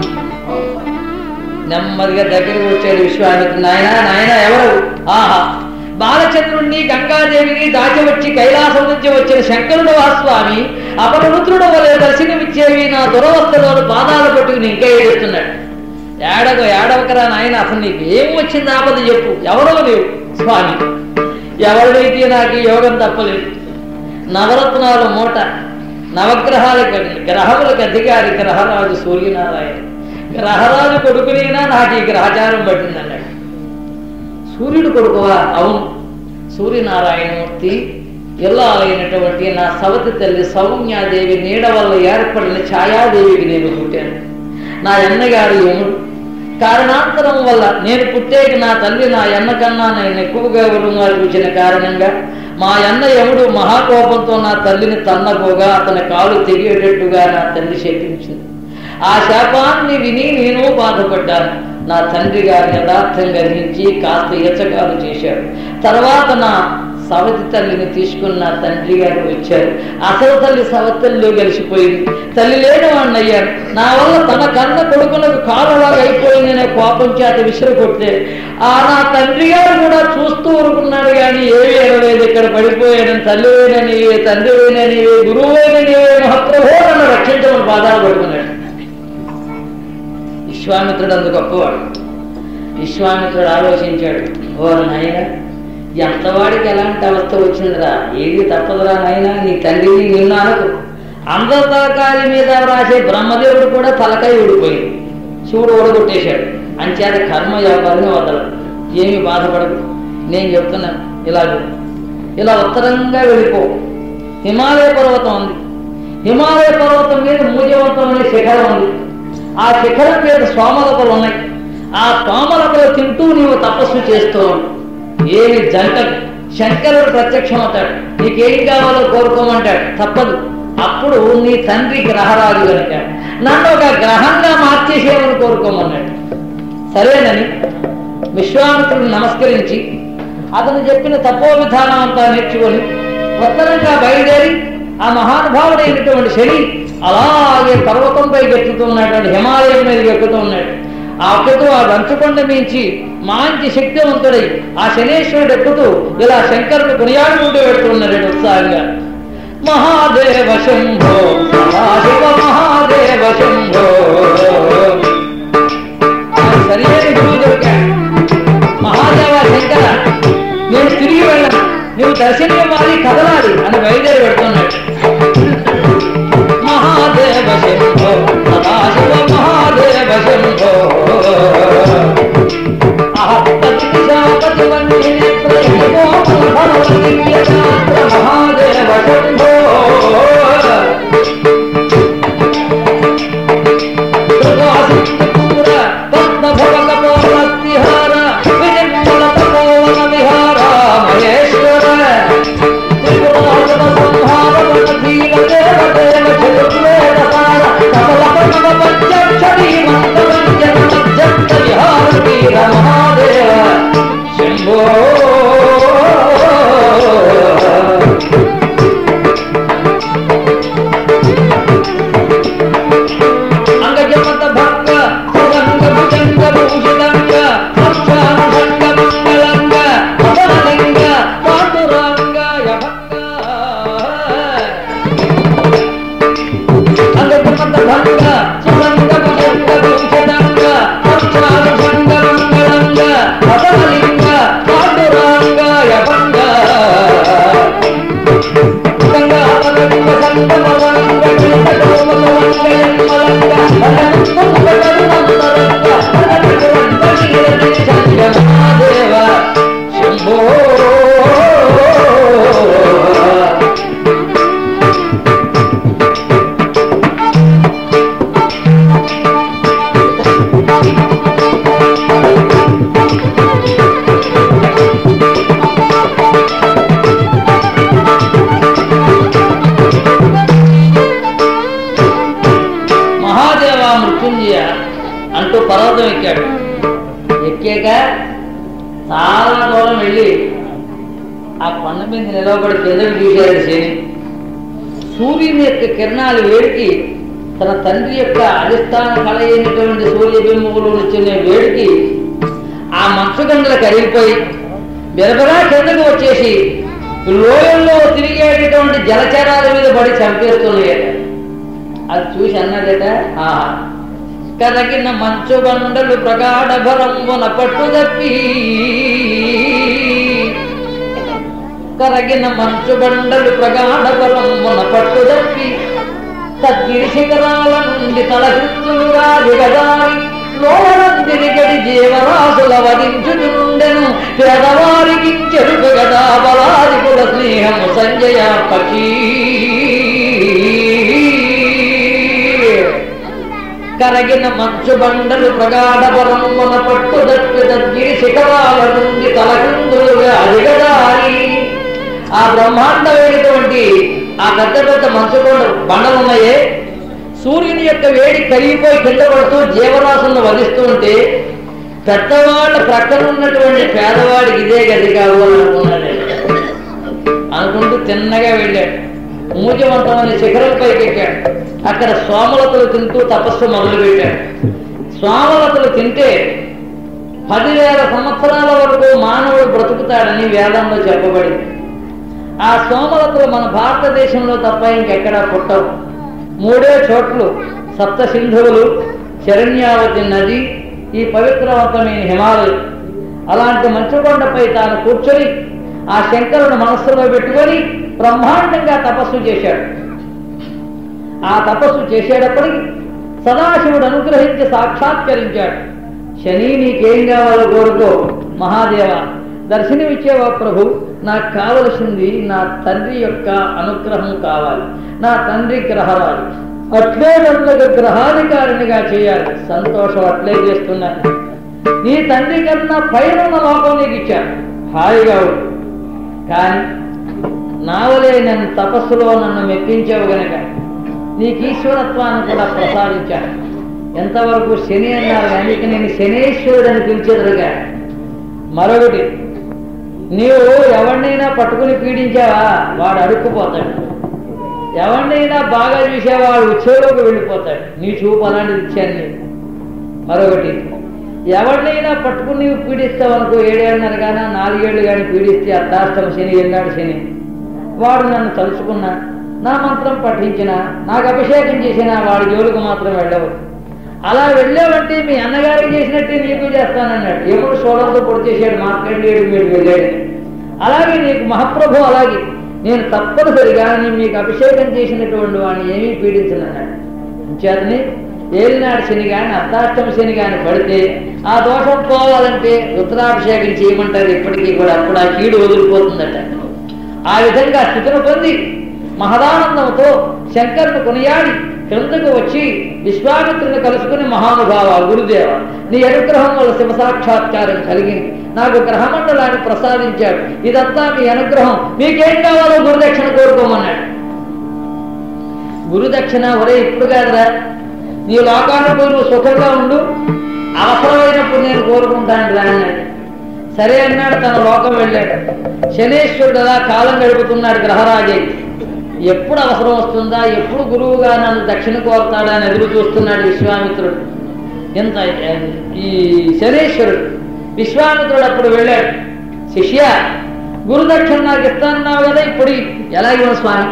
నెమ్మదిగా దగ్గరికి వచ్చాడు విశ్వామిత్రుడు నాయన నాయన ఎవరు ఆహా బాలచంద్రుణ్ణి గంగాదేవిని దాచి వచ్చి కైలాసం నుంచి వచ్చిన శంకరుడు ఆ స్వామి అపరుద్రుడు వలె దర్శనమిచ్చేవి నా దురవస్థలోని పాదాలు పట్టుకుని ఇంకా ఏడుస్తున్నాడు ఏడగ ఏడవకరా నాయన అసలు నీకు ఏం వచ్చింది ఆపద చెప్పు ఎవరో లేవు స్వామి ఎవరినైతే నాకు ఈ యోగం తప్పలేదు నవరత్నాలు మూట నవగ్రహాలకు గ్రహములకు అధికారి గ్రహరాజు సూర్యనారాయణ గ్రహరాజు కొడుకునైనా నాకు ఈ గ్రహచారం పట్టింది అన్నాడు సూర్యుడు కొడుకువా అవును సూర్యనారాయణమూర్తి ఇల్లాలైనటువంటి నా సవతి తల్లి సౌమ్యాదేవి నీడ వల్ల ఏర్పడిన ఛాయాదేవికి నేను పుట్టాను నా అన్నగారు యముడు కారణాంతరం వల్ల నేను పుట్టేకి నా తల్లి నా అన్న కన్నా నేను ఎక్కువగా వివరంగా చూసిన కారణంగా మా అన్న యముడు మహాకోపంతో నా తల్లిని తన్నపోగా అతని కాలు తెగేటట్టుగా నా తల్లి శపించింది ఆ శాపాన్ని విని నేను బాధపడ్డాను నా తండ్రి గారిని యథార్థం గ్రహించి కాస్త ఎచ్చకాలు చేశాడు తర్వాత నా సవతి తల్లిని తీసుకుని నా తండ్రి గారు వచ్చారు అసలు తల్లి సవతల్లో కలిసిపోయింది తల్లి లేని వాడిని అయ్యాను నా వల్ల తన కన్న కొడుకులకు కాలులాగా అయిపోయిందనే కోపం చేత విసిరి కొట్టే ఆ నా తండ్రి గారు కూడా చూస్తూ ఊరుకున్నాడు కానీ ఏమీ ఎరలేదు ఇక్కడ పడిపోయాడని తల్లి అయినా నీవే తండ్రి అయినా నీవే గురువు అయినా నీవే మహాప్రభో నన్ను రక్షించమని పాదాలు పడుకున్నాడు విశ్వామిత్రుడు అందు గొప్పవాడు విశ్వామిత్రుడు ఆలోచించాడు ఓ నాయన ఎంతవాడికి ఎలాంటి అవస్థ వచ్చిందిరా ఏది తప్పదురా నాయన నీ తండ్రిని నిన్ను అనకు అందరి తలకాయ మీద రాసే బ్రహ్మదేవుడు కూడా తలకాయ ఊడిపోయింది శివుడు ఓడగొట్టేశాడు అంచేత కర్మ వ్యాపారిని వదలడు ఏమి బాధపడదు నేను చెప్తున్నాను ఇలాగే ఇలా ఉత్తరంగా వెళ్ళిపో హిమాలయ పర్వతం ఉంది హిమాలయ పర్వతం మీద మూజవంతం అనే శిఖరం ఉంది ఆ శిఖరం మీద సోమలతలు ఉన్నాయి ఆ సోమలతలు తింటూ నీవు తపస్సు చేస్తూ ఉండు ఏమి జంట శంకరుడు ప్రత్యక్షమవుతాడు నీకేం కావాలో కోరుకోమంటాడు తప్పదు అప్పుడు నీ తండ్రి గ్రహరాజు కనుక నన్ను ఒక గ్రహంగా మార్చేసేమని కోరుకోమన్నాడు సరేనని విశ్వామిత్రుడు నమస్కరించి అతను చెప్పిన తపో విధానం అంతా నేర్చుకొని ఉత్తరంగా బయలుదేరి ఆ మహానుభావుడైనటువంటి శని అలాగే పర్వతంపై ఎక్కుతున్నటువంటి హిమాలయం మీద ఎక్కుతూ ఉన్నాడు ఆ ఎక్కుతూ ఆ దంచుకొండ మించి మంచి శక్తివంతుడై ఆ శనేశ్వరుడు ఎక్కుతూ ఇలా శంకరుడు కొనియాడుకుంటూ పెడుతున్నాడు ఉత్సాహంగా మహాదేవ శంభో శివ మహాదేవ శంభో సరియైన గురువు దొరికాడు మహాదేవ శంకర నేను తిరిగి వెళ్ళను నువ్వు దర్శనం ఇవ్వాలి కదలాలి అని బయలుదేరి పెడుతున్నాడు మహాదేవ శంభో సదాశివ మహాదేవ శంభో మహాదేవ శంభో శంభో అంగజమత భంగ సుగంగ భుజంగ భూషితంగ అక్షానుషంగ మంగళంగ అపరలింగ పాండురాంగ యభంగ అంగజమత భంగ సుగంగ భుజంగ భూషితంగ అక్షానుషంగ మంగళంగ అపరలింగ పాండురాంగ యభంగ గంగా అపరంగ సంగమరంగ శంభో మృత్యుంజయ అంటూ పర్వతం ఎక్కాడు ఎక్కాక చాలా దూరం వెళ్ళి ఆ కొండ మీద నిలవబడి కిందకి చూశాడు శని సూర్యుని యొక్క కిరణాలు వేడికి తన తండ్రి యొక్క అధిష్టాన కళ అయినటువంటి సూర్యబింబములు వచ్చిన వేడికి ఆ మంచుగండలు కరిగిపోయి బెరబెరా కిందకు వచ్చేసి లోయల్లో తిరిగేటటువంటి జలచరాల మీద పడి చంపేస్తున్నాయట అది చూసి అన్నాడట ఆహా కరగిన మంచు బండలు ప్రగాఢ భరంబున పట్టు తప్పి కరగిన మంచు బండలు ప్రగాఢ భరంబున పట్టు తప్పి తగ్గిరి శిఖరాల నుండి తలకృత్తులుగా దిగదారి లోనందిరిగడి జీవరాశుల వధించుచుండెను పేదవారికి చెరుపు గదా బలాదికుల స్నేహము సంజయ పక్షీ కరగిన మంచు బండలు ప్రగాఢ బలమున పట్టు దప్పి తగ్గిరి శిఖరాల నుండి తలకిందులుగా అదిగదారి ఆ బ్రహ్మాండమైనటువంటి ఆ పెద్ద పెద్ద మంచు కొండ బండలు ఉన్నాయే సూర్యుని యొక్క వేడి కరిగిపోయి కింద పడుతూ జీవరాశులను వధిస్తూ ఉంటే పెద్దవాళ్ళ ప్రక్కన ఉన్నటువంటి పేదవాడికి ఇదే గది కావాలి అనుకున్నాడు అనుకుంటూ తిన్నగా వెళ్ళాడు మూజవంతమైన శిఖరం పైకి ఎక్కాడు అక్కడ సోమలతలు తింటూ తపస్సు మొదలుపెట్టాడు సోమలతలు తింటే పదివేల సంవత్సరాల వరకు మానవుడు బ్రతుకుతాడని వేదంలో చెప్పబడింది ఆ సోమలతలు మన భారతదేశంలో తప్ప ఇంకెక్కడా పుట్టవు మూడే చోట్లు సప్త సింధువులు శరణ్యావతి నది ఈ పవిత్రవంతమైన హిమాలయం అలాంటి మంచుకొండపై తాను కూర్చొని ఆ శంకరుని మనస్సులో పెట్టుకొని బ్రహ్మాండంగా తపస్సు చేశాడు ఆ తపస్సు చేసేటప్పటికి సదాశివుడు అనుగ్రహించి సాక్షాత్కరించాడు శని నీకేం కావాలో కోరుకో మహాదేవ దర్శనమిచ్చేవా ప్రభు నాకు కావలసింది నా తండ్రి యొక్క అనుగ్రహం కావాలి నా తండ్రి గ్రహరాజు అట్లే నన్ను గ్రహాధికారినిగా చేయాలి సంతోషం అట్లే చేస్తున్నాను నీ తండ్రి కన్నా పైన ఉన్న లోకం నీకు ఇచ్చాను హాయిగా ఉండు కానీ నావలే నన్ను తపస్సులో నన్ను మెప్పించావు గనక నీకు ఈశ్వరత్వాన్ని కూడా ప్రసాదించాను ఎంతవరకు శని అన్నారు కానీ ఇక నేను శనేశ్వరుడు అని పిలిచేదరుగా మరొకటి నీవు ఎవరినైనా పట్టుకుని పీడించావా వాడు అడుక్కుపోతాడు ఎవరినైనా బాగా చూసావా వాడు ఉత్సవంలోకి వెళ్ళిపోతాడు నీ చూపు అలాంటిది ఇచ్చాను నేను మరొకటి ఎవరినైనా పట్టుకుని నీవు పీడిస్తావు అనుకో ఏడేళ్ళన్నర కానీ నాలుగేళ్ళు కానీ పీడిస్తే అర్ధాష్టమ శని ఎన్నాడు శని వాడు నన్ను తలుచుకున్నా నా మంత్రం పఠించిన నాకు అభిషేకం చేసిన వాడి జోలికి మాత్రం వెళ్ళవు అలా వెళ్ళావంటే మీ అన్నగారికి చేసినట్టే నీకు చేస్తానన్నాడు ఎప్పుడు సోడంతో పొడి చేశాడు మార్కండేయుడు మీరు వెళ్ళాడు అలాగే నీకు మహాప్రభు అలాగే నేను తప్పనిసరిగా నేను మీకు అభిషేకం చేసినటువంటి వాడిని ఏమీ పీడించనన్నాడు చేతని ఏలినాడు శని కానీ అర్ధాష్టమ శని కానీ పడితే ఆ దోషం పోవాలంటే రుద్రాభిషేకం చేయమంటారు ఇప్పటికీ కూడా అప్పుడు ఆ కీడు వదిలిపోతుందట ఆ విధంగా స్థితిని పొంది మహదానందంతో శంకరుని కొనియాడి క్రిందకు వచ్చి విశ్వామిత్రుని కలుసుకుని మహానుభావ గురుదేవ నీ అనుగ్రహం వల్ల శివ సాక్షాత్కారం కలిగింది నాకు గ్రహమండలాన్ని ప్రసాదించాడు ఇదంతా మీ అనుగ్రహం మీకేం కావాలో గురుదక్షిణ కోరుకోమన్నాడు గురుదక్షిణ ఒరే ఇప్పుడు కాదురా నీ లోకాలకు నువ్వు సుఖంగా ఉండు అవసరమైనప్పుడు నేను కోరుకుంటాను రా అన్నాడు సరే అన్నాడు తన లోకం వెళ్ళాడు శనేశ్వరుడు అలా కాలం గడుపుతున్నాడు గ్రహరాజై ఎప్పుడు అవసరం వస్తుందా ఎప్పుడు గురువుగా నన్ను దక్షిణ కోరుతాడా అని ఎదురు చూస్తున్నాడు విశ్వామిత్రుడు ఎంత ఈ శనేశ్వరుడు విశ్వామిత్రుడు అప్పుడు వెళ్ళాడు శిష్య గురుదక్షిణ నాకు ఇస్తాన్నావు కదా ఇప్పుడు ఎలాగే స్వామి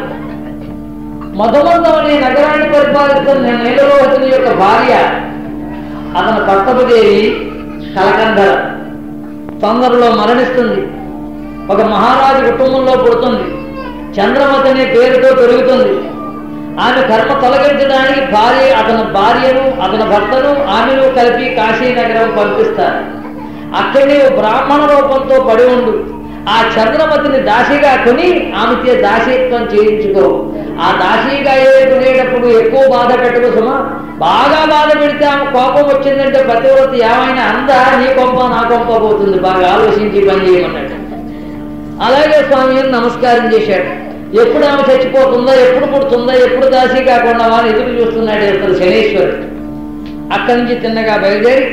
మధుమంతం అనే నగరాన్ని పరిపాలిస్తున్న నీలలోహితుని యొక్క భార్య అతని పట్టపుదేవి కలకంధర తొందరలో మరణిస్తుంది ఒక మహారాజు కుటుంబంలో పుడుతుంది చంద్రమతి అనే పేరుతో పెరుగుతుంది ఆమె కర్మ తొలగించడానికి భార్య అతని భార్యను అతని భర్తను ఆమెను కలిపి కాశీనగరం పంపిస్తారు అక్కడే బ్రాహ్మణ రూపంతో పడి ఉండు ఆ చంద్రమతిని దాసిగా కొని ఆమెచే దాసీత్వం చేయించుకో ఆ దాసీగా ఏడుకునేటప్పుడు ఎక్కువ బాధ పెట్టదు సుమా బాగా బాధ పెడితే ఆమె కోపం వచ్చిందంటే ప్రతివ్రత ఏమైనా అందా నీ కొంప నా కొంప పోతుంది బాగా ఆలోచించి పని చేయమన్నట్టు అలాగే స్వామి అని నమస్కారం చేశాడు ఎప్పుడు ఆమె చచ్చిపోతుందా ఎప్పుడు పుడుతుందా ఎప్పుడు దాసి కాకుండా అని ఎదురు చూస్తున్నాడు ఇతను శనేశ్వరుడు అక్కడి నుంచి తిన్నగా బయలుదేరి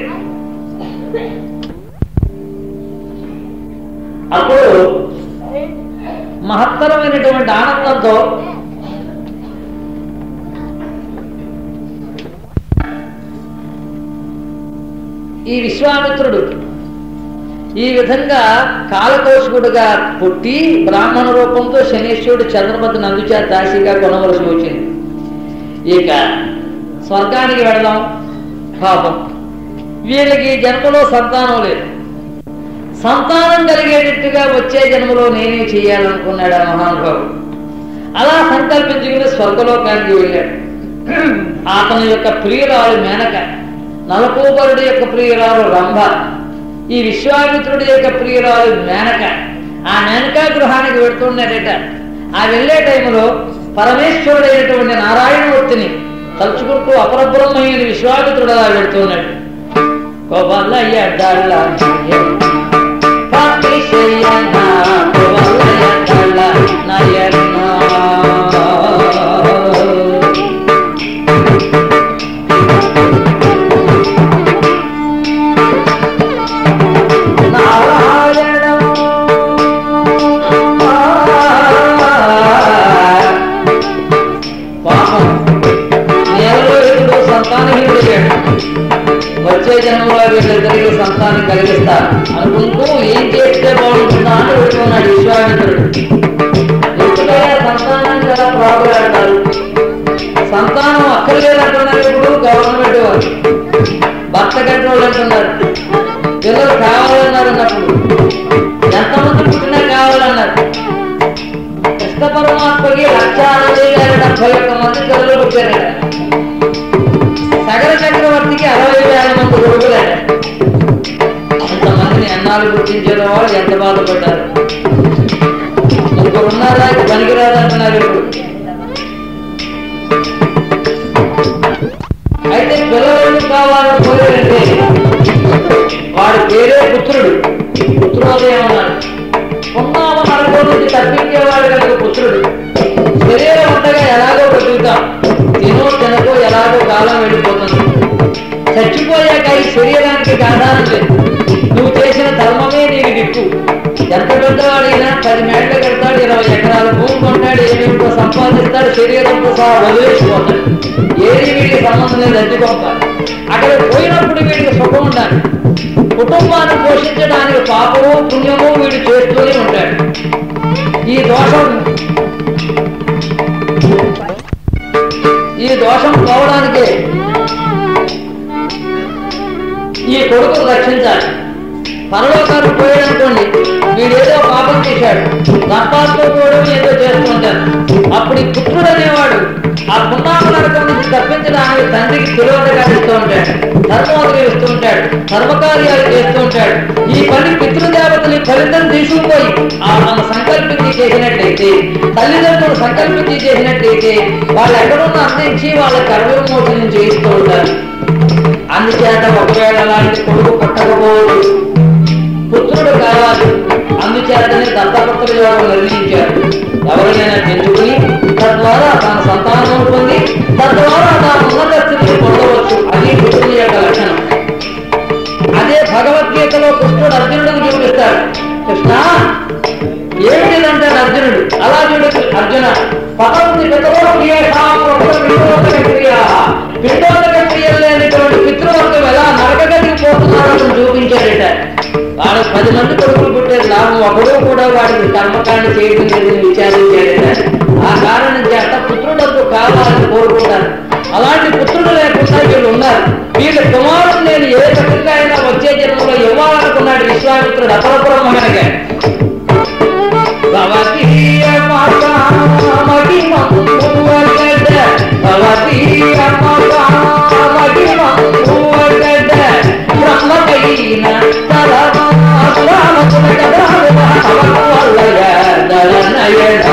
అప్పుడు మహత్తరమైనటువంటి ఆనందంతో ఈ విశ్వామిత్రుడు ఈ విధంగా కాలకోశకుడుగా పుట్టి బ్రాహ్మణ రూపంతో శనీశ్వరుడు చంద్రమతి నందుచా దాసిగా కొనవలసి వచ్చింది ఇక స్వర్గానికి వెళదాం పాపం వీళ్ళకి జన్మలో సంతానం లేదు సంతానం కలిగేటట్టుగా వచ్చే జన్మలో నేనే చేయాలనుకున్నాడు ఆ మహానుభావుడు అలా సంకల్పించుకుని స్వర్గలోకానికి వెళ్ళాడు అతని యొక్క ప్రియురాలు మేనక నలకూబరుడి యొక్క ప్రియురాలు రంభ ఈ విశ్వామిత్రుడి యొక్క ప్రియురాలు మేనక ఆ మేనక గృహానికి వెడుతున్నాడట ఆ వెళ్ళే టైంలో పరమేశ్వరుడైనటువంటి నారాయణమూర్తిని తలుచుకుంటూ అపరబ్రహ్మయ్యని విశ్వామిత్రుడు అలా వెళ్తున్నాడు కోవల్లయ్య డల్ల పాపిశయ్యన కోవల్లయ్య డల్ల నయన నారాయణ పాపం నేలలో ఎప్పుడో సంతానహీనుడయ్యాడు వచ్చే జన్మలో వీళ్ళిద్దరికి సంతానం కలిగిస్తా అనుకుంటూ ఏం చేస్తే బాగుంటుందా అని పెట్టుకున్నాడు విశ్వామిత్రుడు ఎప్పుడే సంతానం కదా ప్రాబలాడతారు సంతానం అక్కర్లేదంటున్నారు ఇప్పుడు గవర్నమెంట్ వారు భర్త కట్టోళ్ళు అంటున్నారు పిల్లలు కావాలన్నారు అన్నప్పుడు ఎంతమంది పుట్టినా కావాలన్నారు కృష్ణ పరమాత్మకి లక్ష అరవై వేల డెబ్బై ఒక్క మంది పిల్లలు పుట్టారట సగర చక్రవర్తికి అరవై వేల మంది కొడుకులట ఎంతమందిని ఎన్నాళ్ళు గుర్తించారో వాళ్ళు ఎంత బాధపడ్డారు ముగ్గురు ఉన్నారా ఇక పనికిరాదంటున్నారు ఇప్పుడు అయితే పిల్లలు ఎందుకు కావాలని కోరారంటే వాడి పేరే పుత్రుడు పుత్రోదయం అన్నాడు ఉన్నామ నరకం నుంచి తప్పించేవాడు కనుక పుత్రుడు శరీరం ఉండగా ఎలాగో బతుకుతాం తినో తినకో ఎలాగో కాలం వెళ్ళిపోతుంది చచ్చిపోయాక ఈ శరీరానికి ఆధారం లేదు నువ్వు చేసిన ధర్మమే నీకు దిక్కు ఎంత పెద్దవాడైనా పది మేటలు కడతాడు ఇరవై ఎకరాల భూమి కొంటాడు ఏమేమిటో సంపాదిస్తాడు శరీరంతో సహా వదిలేసిపోతాడు ఏది వీడికి సంబంధం లేదు అడ్డుకోపాలి అక్కడ పోయినప్పుడు వీడికి సుఖం ఉండాలి కుటుంబాన్ని పోషించడానికి పాపము పుణ్యము వీడు చేస్తూనే ఉంటాడు ఈ దోషం ఈ దోషం పోవడానికి ఈ కొడుకును రక్షించాలి పరలోకాలు పోయాడనుకోండి వీడేదో పాపం చేశాడు దర్పాలతో కూడా ఏదో చేస్తుంటారు అప్పుడు ఈ పుత్రుడు అనేవాడు ఆ పున్నామ నరకం నుంచి తప్పించడానికి తండ్రికి తిరోధగా ఇస్తూ ఉంటాడు ధర్మోదగా ఇస్తూ ఉంటాడు ధర్మకార్యాలు చేస్తూ ఉంటాడు ఈ పని పితృదేవతని ఫలితం తీసుకుపోయి ఆ మన సంకల్పించి చేసినట్లయితే తల్లిదండ్రులు సంకల్పించి చేసినట్లయితే వాళ్ళు ఎక్కడున్న అందించి వాళ్ళ కర్మవిమోచనం చేయిస్తూ ఉంటారు అందుచేత ఒకవేళ అలాంటి కొడుకు పుట్టకపోవచ్చు పుత్రుడు కావాలి అందుచేతనే దత్తపుత్రుడు ఎవరు నిర్ణయించారు ఎవరినైనా పెంచుకుని తద్వారా తన సంతానం పొంది తద్వారా తాను ఉన్నత స్థితిని పొందవచ్చు అది పుత్రుడి యొక్క లక్షణం అదే భగవద్గీతలో కృష్ణుడు అర్జునుడికి చూపిస్తాడు కృష్ణ ఏమిటిదంటాడు అర్జునుడు అలా చూడు అర్జున పతంతి పితరో క్రియేషాం ఒక్క పిండోదక క్రియ పిండోదక క్రియలు లేనిటువంటి పితృవర్గం ఎలా నరకగతికి పోతున్నారో చూపించాడట వాడు పది మంది కొడుకులు పుట్టారు లాభం ఒకడు కూడా వాడికి కర్మకాండ చేయడం లేదని విచారించాడట ఆ కారణం చేత పుత్రుడకు కావాలని కోరుకుంటారు అలాంటి పుత్రుడు లేకుండా వీళ్ళు ఉన్నారు వీళ్ళ కుమారుడు నేను ఏ రకంగా అయినా వచ్చే జన్మలో ఇవ్వాలనుకున్నాడు విశ్వామిత్రుడు అపరబ్రహ్మగా భవతీయ మాతా మహిమమువగడ భవతీయ మాతా మహిమమువగడ బ్రహ్మకైన తలమాశ్రామకునక బ్రహ్మవల్లయ దళనయన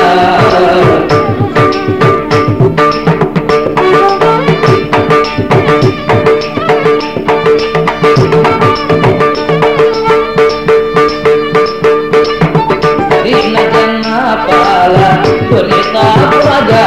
దీన జన్న పాల పునిత ప్రజా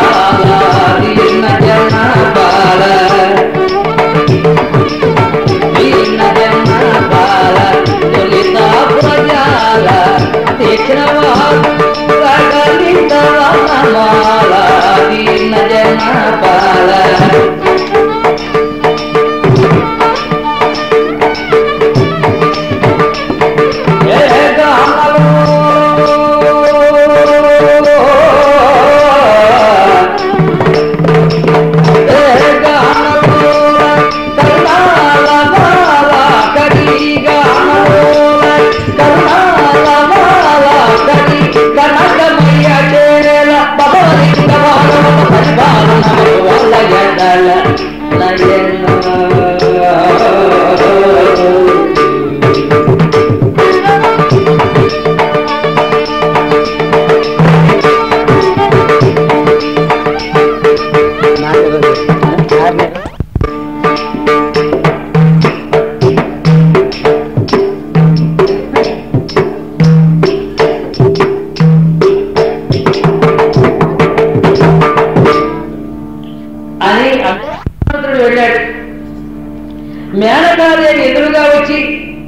మేనకాదేవి ఎదురుగా వచ్చి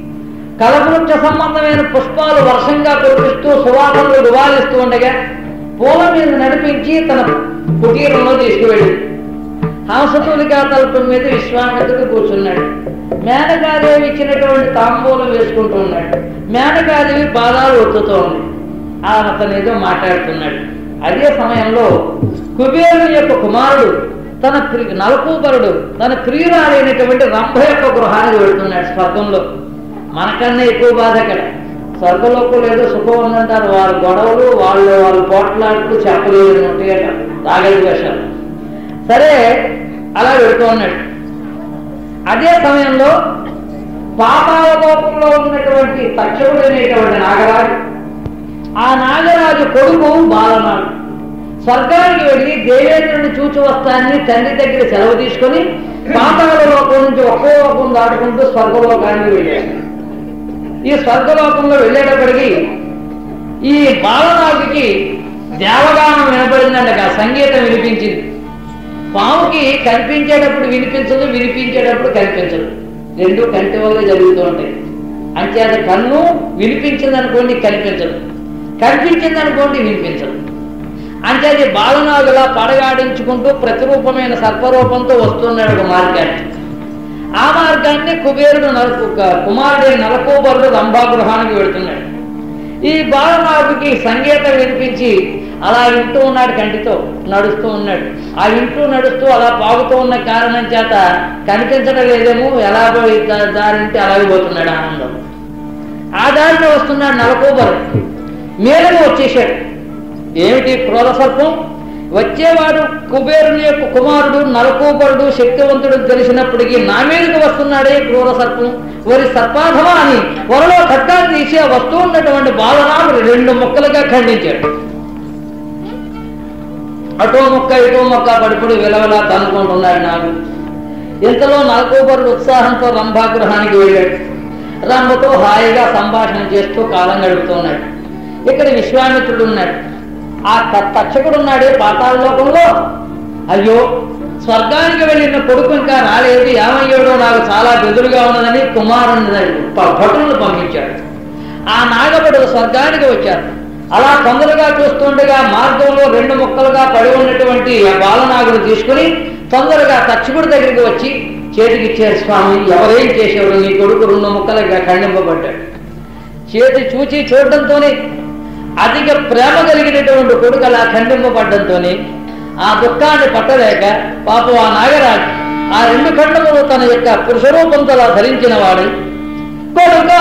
కలవృక్ష సంబంధమైన పుష్పాలు వర్షంగా కురిపిస్తూ సువాసనలు రువాలిస్తూ ఉండగా పూల మీద నడిపించి తన కుటీరంలో తీసుకువెళ్ళింది హంసతులికా తలుపు మీద విశ్వామిత్రుడు కూర్చున్నాడు మేనకాదేవి ఇచ్చినటువంటి తాంబూలం వేసుకుంటూ ఉన్నాడు మేనకాదేవి పాదాలు ఒత్తుతూ ఉంది ఆమె అతను ఏదో మాట్లాడుతున్నాడు అదే సమయంలో కుబేరుని యొక్క కుమారుడు తన ప్రి నలకూబరుడు తన ప్రియురాలైనటువంటి రంభ యొక్క గృహానికి వెళుతున్నాడు స్వర్గంలో మనకన్నా ఎక్కువ బాధ అక్కడ స్వర్గలోకం ఏదో సుఖం ఉందంటారు వాళ్ళ గొడవలు వాళ్ళు వాళ్ళు పోట్లాడుతూ చెప్పలేదు ఉంటాయట తాగలి వేషాలు సరే అలా వెళుతూ ఉన్నాడు అదే సమయంలో పాతాల లోకంలో ఉన్నటువంటి తక్షకుడు అనేటువంటి నాగరాజు ఆ నాగరాజు కొడుకు బాలనాడు స్వర్గానికి వెళ్ళి దేవేంద్రుని చూచి వస్తానని తండ్రి దగ్గర సెలవు తీసుకొని పాతాళ లోకం నుంచి ఒక్కో లోకం దాటుకుంటూ స్వర్గలోకానికి వెళ్ళాడు ఈ స్వర్గలోకంలో వెళ్ళేటప్పటికి ఈ బాలనాగుకి దేవగానం వినపడిందండగా సంగీతం వినిపించింది పాముకి కనిపించేటప్పుడు వినిపించదు వినిపించేటప్పుడు కనిపించదు రెండు కంటి వల్ల జరుగుతూ ఉంటాయి అంచేత కన్ను వినిపించింది అనుకోండి కనిపించదు కనిపించింది అనుకోండి వినిపించదు అంచేది బాలనాగులా పడగాడించుకుంటూ ప్రతిరూపమైన సర్పరూపంతో వస్తున్నాడు ఒక మార్గాన్ని ఆ మార్గాన్ని కుబేరుడు నలకు కుమారుడు నలకోబరుడు రంభాగృహానికి వెళుతున్నాడు ఈ బాలనాగుకి సంగీతం వినిపించి అలా వింటూ ఉన్నాడు కంటితో నడుస్తూ ఉన్నాడు ఆ వింటూ నడుస్తూ అలా పాగుతూ ఉన్న కారణం చేత కనిపించడం లేదేమో ఎలా పోయి దా- దారింటి అలాగే పోతున్నాడు ఆనందం ఆ దారిలో వస్తున్నాడు నలకోబరు మేరకు వచ్చేసాడు ఏమిటి క్రోధ సర్పం వచ్చేవాడు కుబేరుని యొక్క కుమారుడు నలకోబరుడు శక్తివంతుడు తెలిసినప్పటికీ నా మీదకి వస్తున్నాడే క్రూర సర్పం వరి సర్పాధమా అని వరలో ఖడ్గాన్ని తీసి ఆ వస్తూ ఉన్నటువంటి బాలరాముడు రెండు ముక్కలుగా ఖండించాడు అటో ముక్క ఇటో ముక్క పడిపడి విలవలా తనుకుంటున్నాడు నాకు ఇంతలో నలకోబరుడు ఉత్సాహంతో రంభాగృహానికి వెళ్ళాడు రంభతో హాయిగా సంభాషణ చేస్తూ కాలం గడుపుతున్నాడు ఇక్కడ విశ్వామిత్రుడు ఉన్నాడు ఆ త- తక్షకుడు ఉన్నాడే పాతాళ లోకంలో అయ్యో స్వర్గానికి వెళ్ళిన కొడుకు ఇంకా రాలేదు ఏమయ్యాడో నాకు చాలా బెదురుగా ఉన్నదని కుమారుని ప- భటులను పంపించాడు ఆ నాగభటుడు స్వర్గానికి వచ్చారు అలా తొందరగా చూస్తుండగా మార్గంలో రెండు ముక్కలుగా పడి ఉన్నటువంటి ఆ బాలనాగుడు తీసుకుని తొందరగా తక్షకుడి దగ్గరికి వచ్చి చేతికి ఇచ్చారు స్వామి ఎవరేం చేసేవారు నీ కొడుకు రెండు ముక్కలుగా ఖండింపబడ్డాడు చేతి చూచి చూడటంతోనే అధిక ప్రేమ కలిగినటువంటి కొడుకు అలా ఖండింపబడ్డంతోనే ఆ దుఃఖాన్ని పట్టలేక పాపం ఆ నాగరాజు ఆ రెండు ఖండములు తన యొక్క పురుషరూపంతో అలా ధరించిన వాడు కొడుకా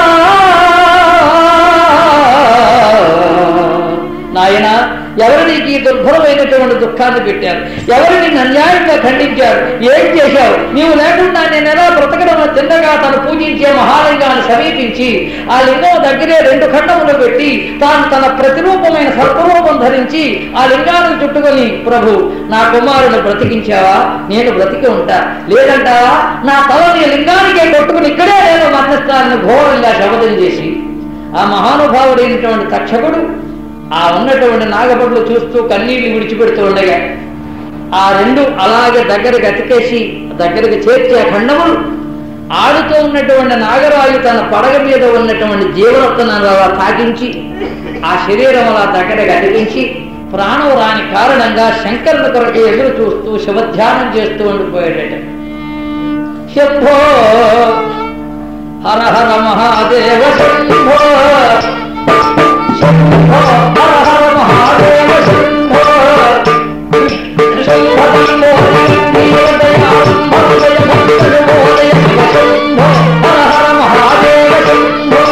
నాయన ఎవరు నీకు ఈ దుర్భరమైనటువంటి దుఃఖాన్ని పెట్టారు ఎవరు నిన్ను అన్యాయంగా ఖండించారు ఏం చేశావు నీవు లేకుండా నేను ఎలా బ్రతకడం తిన్నగా తను పూజించే మహాలింగాన్ని సమీపించి ఆ లింగం దగ్గరే రెండు ఖండములు పెట్టి తాను తన ప్రతిరూపమైన సర్పరూపం ధరించి ఆ లింగాన్ని చుట్టుకొని ప్రభు నా కుమారుని బ్రతికించావా నేను బ్రతికి ఉంటా లేదంటావా నా తల నీ లింగానికే కొట్టుకుని ఇక్కడే నేను మరణిస్తానని ఘోరంగా శపథం చేసి ఆ మహానుభావుడైనటువంటి తక్షకుడు ఆ ఉన్నటువంటి నాగపడులు చూస్తూ కన్నీళ్లు విడిచిపెడుతూ ఉండగా ఆ రెండు అలాగే దగ్గరకు అతికేసి దగ్గరకు చేర్చి ఆ ఖండములు ఆడుతూ ఉన్నటువంటి నాగరాజు తన పడగ మీద ఉన్నటువంటి జీవరత్నాన్ని అలా తాకించి ఆ శరీరం అలా దగ్గరకు అతికించి ప్రాణం రాని కారణంగా శంకరుని కొరకు ఎదురు చూస్తూ శివధ్యానం చేస్తూ ఉండిపోయాడట శంభో హర హర మహాదేవ శంభో శంభో హర హర మహాదేవ శంభో శంభో శంభో దీనదయాళుంభోదయ భక్తజనోదయ శివ శంభో హర హర మహాదేవ శంభో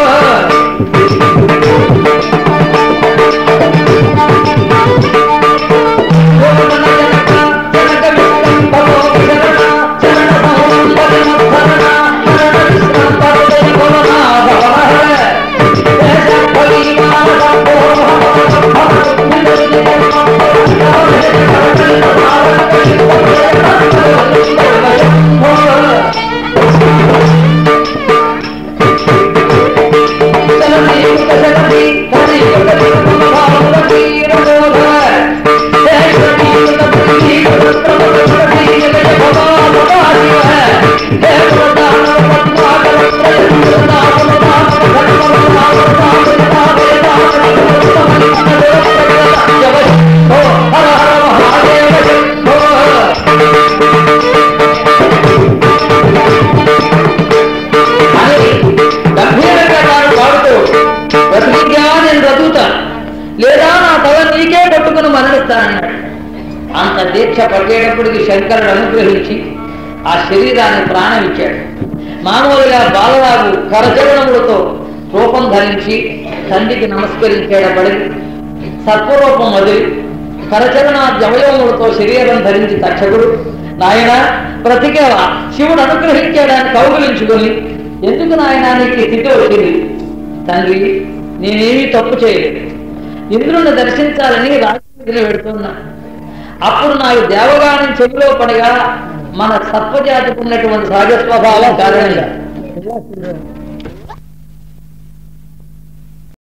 శరణ అయ్యేటప్పటికి శంకరుడు అనుగ్రహించి ఆ శరీరాన్ని ప్రాణం ఇచ్చాడు మామూలుగా బాలరాజు కరచరణములతో రూపం ధరించి తండ్రికి నమస్కరించేటప్పటికి సర్పరూపం వదిలి కరచరణ అవయవములతో శరీరం ధరించి తక్షకుడు నాయన ప్రతికేవ శివుడు అనుగ్రహించాడని కౌగులించుకొని ఎందుకు నాయన నీకు ఈ స్థితి వచ్చింది తండ్రి నేనేమీ తప్పు చేయలేదు ఇంద్రుని దర్శించాలని రాజకీయ పెడుతున్నా అప్పుడు నాకు దేవగానం చెవిలో పడగా మన సత్వజాతికి ఉన్నటువంటి సహజ స్వభావం కారణంగా